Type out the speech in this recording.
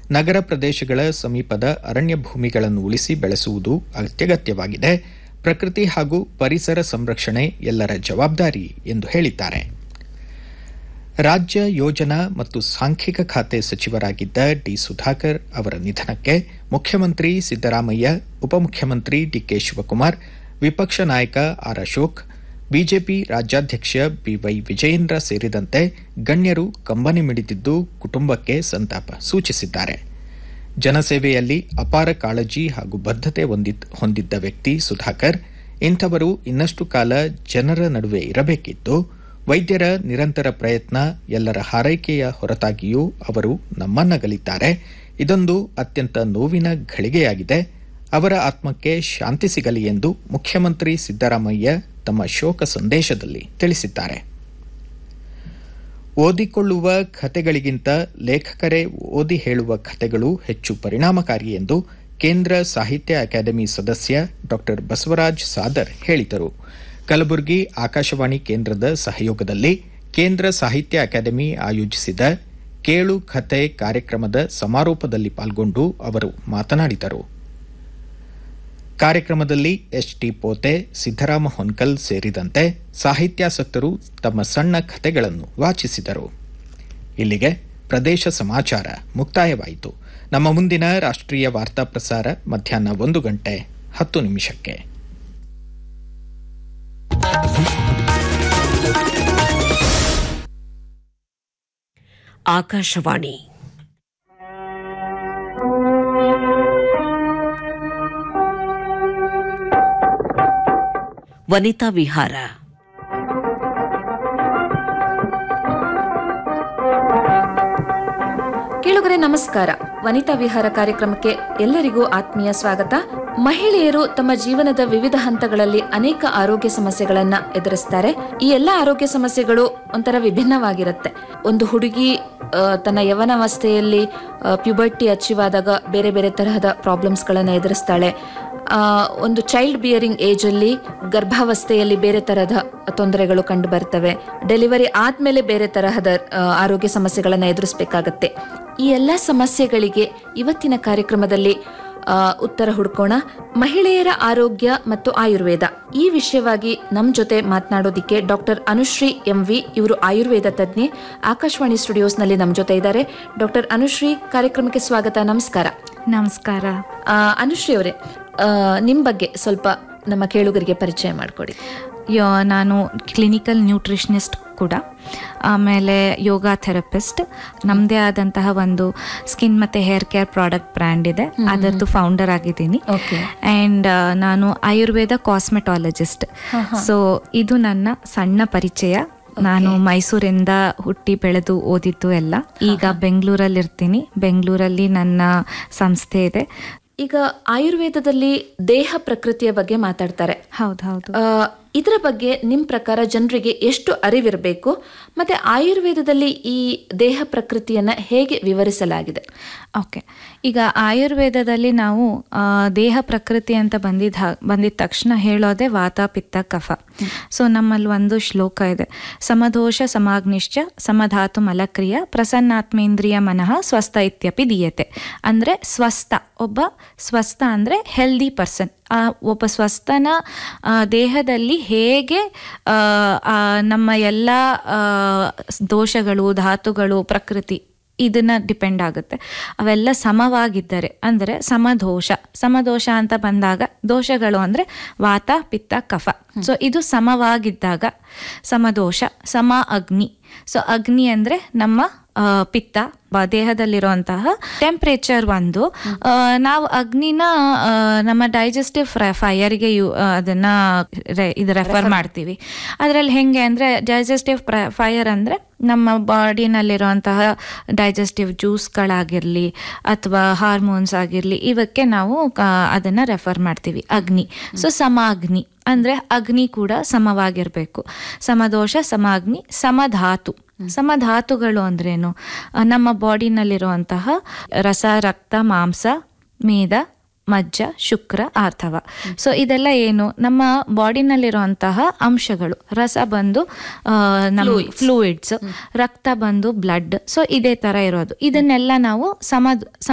ನಗರ ಪ್ರದೇಶಗಳ ಸಮೀಪದ ಅರಣ್ಯ ಭೂಮಿಗಳನ್ನು ಉಳಿಸಿ ಬೆಳೆಸುವುದು ಅತ್ಯಗತ್ಯವಾಗಿದೆ ಪ್ರಕೃತಿ ಹಾಗೂ ಪರಿಸರ ಸಂರಕ್ಷಣೆ ಎಲ್ಲರ ಜವಾಬ್ದಾರಿ ಎಂದು ಹೇಳಿದ್ದಾರೆ ರಾಜ್ಯ ಯೋಜನಾ ಮತ್ತು ಸಾಂಖ್ಯಿಕ ಖಾತೆ ಸಚಿವರಾಗಿದ್ದ ಡಿ ಸುಧಾಕರ್ ಅವರ ನಿಧನಕ್ಕೆ ಮುಖ್ಯಮಂತ್ರಿ ಸಿದ್ದರಾಮಯ್ಯ ಉಪಮುಖ್ಯಮಂತ್ರಿ ಡಿಕೆ ಶಿವಕುಮಾರ್ ವಿಪಕ್ಷ ನಾಯಕ ಆರ್ ಅಶೋಕ್ ಬಿಜೆಪಿ ರಾಜ್ಯಾಧ್ಯಕ್ಷ ಬಿವೈ ವಿಜಯೇಂದ್ರ ಸೇರಿದಂತೆ ಗಣ್ಯರು ಕಂಬನಿ ಮಿಡಿದಿದ್ದು ಕುಟುಂಬಕ್ಕೆ ಸಂತಾಪ ಸೂಚಿಸಿದ್ದಾರೆ ಜನಸೇವೆಯಲ್ಲಿ ಅಪಾರ ಕಾಳಜಿ ಹಾಗೂ ಬದ್ಧತೆ ಹೊಂದಿದ್ದ ವ್ಯಕ್ತಿ ಸುಧಾಕರ್ ಇಂಥವರು ಇನ್ನಷ್ಟು ಕಾಲ ಜನರ ನಡುವೆ ಇರಬೇಕಿದ್ದು ವೈದ್ಯರ ನಿರಂತರ ಪ್ರಯತ್ನ ಎಲ್ಲರ ಹಾರೈಕೆಯ ಹೊರತಾಗಿಯೂ ಅವರು ನಮ್ಮನ್ನಗಲಿದ್ದಾರೆ ಇದೊಂದು ಅತ್ಯಂತ ನೋವಿನ ಘಳಿಗೆಯಾಗಿದೆ ಅವರ ಆತ್ಮಕ್ಕೆ ಶಾಂತಿ ಸಿಗಲಿ ಎಂದು ಮುಖ್ಯಮಂತ್ರಿ ಸಿದ್ದರಾಮಯ್ಯ ತಮ್ಮ ಶೋಕ ಸಂದೇಶದಲ್ಲಿ ತಿಳಿಸಿದ್ದಾರೆ ಓದಿಕೊಳ್ಳುವ ಕಥೆಗಳಿಗಿಂತ ಲೇಖಕರೇ ಓದಿ ಹೇಳುವ ಕಥೆಗಳು ಹೆಚ್ಚು ಪರಿಣಾಮಕಾರಿ ಎಂದು ಕೇಂದ್ರ ಸಾಹಿತ್ಯ ಅಕಾಡೆಮಿ ಸದಸ್ಯ ಡಾ ಬಸವರಾಜ್ ಸಾದರ್ ಹೇಳಿದರು ಕಲಬುರಗಿ ಆಕಾಶವಾಣಿ ಕೇಂದ್ರದ ಸಹಯೋಗದಲ್ಲಿ ಕೇಂದ್ರ ಸಾಹಿತ್ಯ ಅಕಾಡೆಮಿ ಆಯೋಜಿಸಿದ ಕೇಳು ಕಥೆ ಕಾರ್ಯಕ್ರಮದ ಸಮಾರೋಪದಲ್ಲಿ ಪಾಲ್ಗೊಂಡು ಅವರು ಮಾತನಾಡಿದರು ಕಾರ್ಯಕ್ರಮದಲ್ಲಿ ಎಚ್ಟಿ ಪೋತೆ ಸಿದ್ದರಾಮ ಹೊನ್ಕಲ್ ಸೇರಿದಂತೆ ಸಾಹಿತ್ಯಾಸಕ್ತರು ತಮ್ಮ ಸಣ್ಣ ಕಥೆಗಳನ್ನು ವಾಚಿಸಿದರು ಇಲ್ಲಿಗೆ ಪ್ರದೇಶ ಸಮಾಚಾರ ಮುಕ್ತಾಯವಾಯಿತು ನಮ್ಮ ಮುಂದಿನ ರಾಷ್ಟ್ರೀಯ ವಾರ್ತಾ ಪ್ರಸಾರ ಮಧ್ಯಾಹ್ನ ಒಂದು ಗಂಟೆ ಹತ್ತು ನಿಮಿಷಕ್ಕೆ ಆಕಾಶವಾಣಿ ವನಿತಾ ವಿಹಾರ ಕೇಳುಗರೆ ನಮಸ್ಕಾರ ವನಿತಾ ವಿಹಾರ ಕಾರ್ಯಕ್ರಮಕ್ಕೆ ಎಲ್ಲರಿಗೂ ಆತ್ಮೀಯ ಸ್ವಾಗತ ಮಹಿಳೆಯರು ತಮ್ಮ ಜೀವನದ ವಿವಿಧ ಹಂತಗಳಲ್ಲಿ ಅನೇಕ ಆರೋಗ್ಯ ಸಮಸ್ಯೆಗಳನ್ನ ಎದುರಿಸ್ತಾರೆ ಈ ಎಲ್ಲ ಆರೋಗ್ಯ ಸಮಸ್ಯೆಗಳು ಒಂಥರ ವಿಭಿನ್ನವಾಗಿರುತ್ತೆ ಒಂದು ಹುಡುಗಿ ಆ, ತನ್ನ ಯವನಾವಸ್ಥೆಯಲ್ಲಿ ಪ್ಯುಬರ್ಟಿ ಅಚೀವ್ ಆದಾಗ ಬೇರೆ ಬೇರೆ ತರಹದ ಪ್ರಾಬ್ಲಮ್ಸ್ಗಳನ್ನು ಎದುರಿಸ್ತಾಳೆ ಆ, ಒಂದು ಚೈಲ್ಡ್ ಬಿಯರಿಂಗ್ ಏಜ್ ಅಲ್ಲಿ ಗರ್ಭಾವಸ್ಥೆಯಲ್ಲಿ ಬೇರೆ ತರಹದ ತೊಂದರೆಗಳು ಕಂಡು ಬರ್ತವೆ ಡೆಲಿವರಿ ಆದ್ಮೇಲೆ ಬೇರೆ ತರಹದ ಆ, ಆರೋಗ್ಯ ಸಮಸ್ಯೆಗಳನ್ನು ಎದುರಿಸಬೇಕಾಗತ್ತೆ ಈ ಎಲ್ಲ ಸಮಸ್ಯೆಗಳಿಗೆ ಇವತ್ತಿನ ಕಾರ್ಯಕ್ರಮದಲ್ಲಿ ಆ, ಉತ್ತರ ಹುಡ್ಕೋಣ ಮಹಿಳೆಯರ ಆರೋಗ್ಯ ಮತ್ತು ಆಯುರ್ವೇದ ಈ ವಿಷಯವಾಗಿ ನಮ್ ಜೊತೆ ಮಾತನಾಡೋದಿಕ್ಕೆ ಡಾಕ್ಟರ್ ಅನುಶ್ರೀ ಎಂ ವಿ ಇವರು ಆಯುರ್ವೇದ ತಜ್ಞೆ ಆಕಾಶವಾಣಿ ಸ್ಟುಡಿಯೋಸ್ನಲ್ಲಿ ನಮ್ ಜೊತೆ ಇದ್ದಾರೆ ಡಾಕ್ಟರ್ ಅನುಶ್ರೀ ಕಾರ್ಯಕ್ರಮಕ್ಕೆ ಸ್ವಾಗತ ನಮಸ್ಕಾರ ನಮಸ್ಕಾರ ಆ, ಅನುಶ್ರೀ ಅವರೇ ನಿಮ್ಮ ಬಗ್ಗೆ ಸ್ವಲ್ಪ ನಮ್ಮ ಕೇಳುಗರಿಗೆ ಪರಿಚಯ ಮಾಡಿಕೊಡಿ ಯೋ ನಾನು ಕ್ಲಿನಿಕಲ್ ನ್ಯೂಟ್ರಿಷನಿಸ್ಟ್ ಕೂಡ ಆಮೇಲೆ ಯೋಗ ಥೆರಪಿಸ್ಟ್ ನಮ್ಮದೇ ಆದಂತಹ ಒಂದು ಸ್ಕಿನ್ ಮತ್ತು ಹೇರ್ ಕೇರ್ ಪ್ರಾಡಕ್ಟ್ ಬ್ರ್ಯಾಂಡ್ ಇದೆ ಅದರದ್ದು ಫೌಂಡರ್ ಆಗಿದ್ದೀನಿ ಓಕೆ ಆ್ಯಂಡ್ ನಾನು ಆಯುರ್ವೇದ ಕಾಸ್ಮೆಟಾಲಜಿಸ್ಟ್ ಸೊ ಇದು ನನ್ನ ಸಣ್ಣ ಪರಿಚಯ ನಾನು ಮೈಸೂರಿಂದ ಹುಟ್ಟಿ ಬೆಳೆದು ಓದಿದ್ದು ಎಲ್ಲ ಈಗ ಬೆಂಗಳೂರಲ್ಲಿ ಇರ್ತೀನಿ ಬೆಂಗಳೂರಲ್ಲಿ ನನ್ನ ಸಂಸ್ಥೆ ಇದೆ ಈಗ ಆಯುರ್ವೇದದಲ್ಲಿ ದೇಹ ಪ್ರಕೃತಿಯ ಬಗ್ಗೆ ಮಾತಾಡ್ತಾರೆ ಹೌದು ಹೌದು ಆ, ಇದರ ಬಗ್ಗೆ ನಿಮ್ಮ ಪ್ರಕಾರ ಜನರಿಗೆ ಎಷ್ಟು ಅರಿವಿರಬೇಕು ಮತ್ತೆ ಆಯುರ್ವೇದದಲ್ಲಿ ಈ ದೇಹ ಪ್ರಕೃತಿಯನ್ನ ಹೇಗೆ ವಿವರಿಸಲಾಗಿದೆ ಓಕೆ ಈಗ ಆಯುರ್ವೇದದಲ್ಲಿ ನಾವು ಆ, ದೇಹ ಪ್ರಕೃತಿ ಅಂತ ಬಂದಿದ್ದ ಹಾ- ಬಂದಿದ ತಕ್ಷಣ ಹೇಳೋದೇ ವಾತ ಪಿತ್ತ ಕಫ ಸೊ ನಮ್ಮಲ್ಲಿ ಒಂದು ಶ್ಲೋಕ ಇದೆ ಸಮದೋಷ ಸಮಾಗ್ನಿಶ್ಚ ಸಮಧಾತು ಮಲಕ್ರಿಯ ಪ್ರಸನ್ನಾತ್ಮೇಂದ್ರಿಯ ಮನಃ ಸ್ವಸ್ಥ ಇತ್ಯಪಿ ದೀಯತೆ ಅಂದರೆ ಸ್ವಸ್ಥ ಒಬ್ಬ ಸ್ವಸ್ಥ ಅಂದರೆ ಹೆಲ್ದಿ ಪರ್ಸನ್ ಆ ಒಬ್ಬ ಸ್ವಸ್ಥನ ಆ, ದೇಹದಲ್ಲಿ ಹೇಗೆ ಆ, ಆ, ನಮ್ಮ ಎಲ್ಲ ಆ, ದೋಷಗಳು ಧಾತುಗಳು ಪ್ರಕೃತಿ ಇದನ್ನ ಡಿಪೆಂಡ್ ಆಗುತ್ತೆ ಅವೆಲ್ಲ ಸಮವಾಗಿದ್ದರೆ ಅಂದರೆ ಸಮದೋಷ ಸಮದೋಷ ಅಂತ ಬಂದಾಗ ದೋಷಗಳು ಅಂದರೆ ವಾತ ಪಿತ್ತ ಕಫ ಸೊ ಇದು ಸಮವಾಗಿದ್ದಾಗ ಸಮದೋಷ ಸಮ ಅಗ್ನಿ ಸೊ ಅಗ್ನಿ ಅಂದರೆ ನಮ್ಮ ಆ, ಪಿತ್ತ ಬ- ದೇಹದಲ್ಲಿರುವಂತಹ ಟೆಂಪ್ರೇಚರ್ ಒಂದು ಆ, ನಾವು ಅಗ್ನಿನ ಆ, ನಮ್ಮ ಡೈಜೆಸ್ಟಿವ್ ಫೈಯರ್ಗೆ ಯು ಆ, ಅದನ್ನ ರೆ- ಇದು ರೆಫರ್ ಮಾಡ್ತೀವಿ ಅದರಲ್ಲಿ ಹೆಂಗೆ ಅಂದರೆ ಡೈಜೆಸ್ಟಿವ್ ಫೈಯರ್ ಅಂದರೆ ನಮ್ಮ ಬಾಡಿನಲ್ಲಿರುವಂತಹ ಡೈಜೆಸ್ಟಿವ್ ಜ್ಯೂಸ್ಗಳಾಗಿರಲಿ ಅಥವಾ ಹಾರ್ಮೋನ್ಸ್ ಆಗಿರಲಿ ಇವಕ್ಕೆ ನಾವು ಆ, ಅದನ್ನ ರೆಫರ್ ಮಾಡ್ತೀವಿ ಅಗ್ನಿ ಸೊ ಸಮ ಅಗ್ನಿ ಅಂದರೆ ಅಗ್ನಿ ಕೂಡ ಸಮವಾಗಿರಬೇಕು ಸಮದೋಷ ಸಮಾಗ್ನಿ ಸಮಧಾತು ಸಮಧಾತುಗಳು ಅಂದ್ರೇನು ಆ, ನಮ್ಮ ಬಾಡಿನಲ್ಲಿರುವಂತಹ ರಸ ರಕ್ತ ಮಾಂಸ ಮೇದ ಮಜ್ಜ ಶುಕ್ರ ಆರ್ಥವ ಸೊ ಇದೆಲ್ಲ ಏನು ನಮ್ಮ ಬಾಡಿನಲ್ಲಿರುವಂತಹ ಅಂಶಗಳು ರಸ ಬಂದು ಆ, ನಮ್ಮ ಫ್ಲೂಯಿಡ್ಸ್ ರಕ್ತ ಬಂದು ಬ್ಲಡ್ ಸೊ ಇದೇ ತರ ಇರೋದು ಇದನ್ನೆಲ್ಲ ನಾವು ಸಮ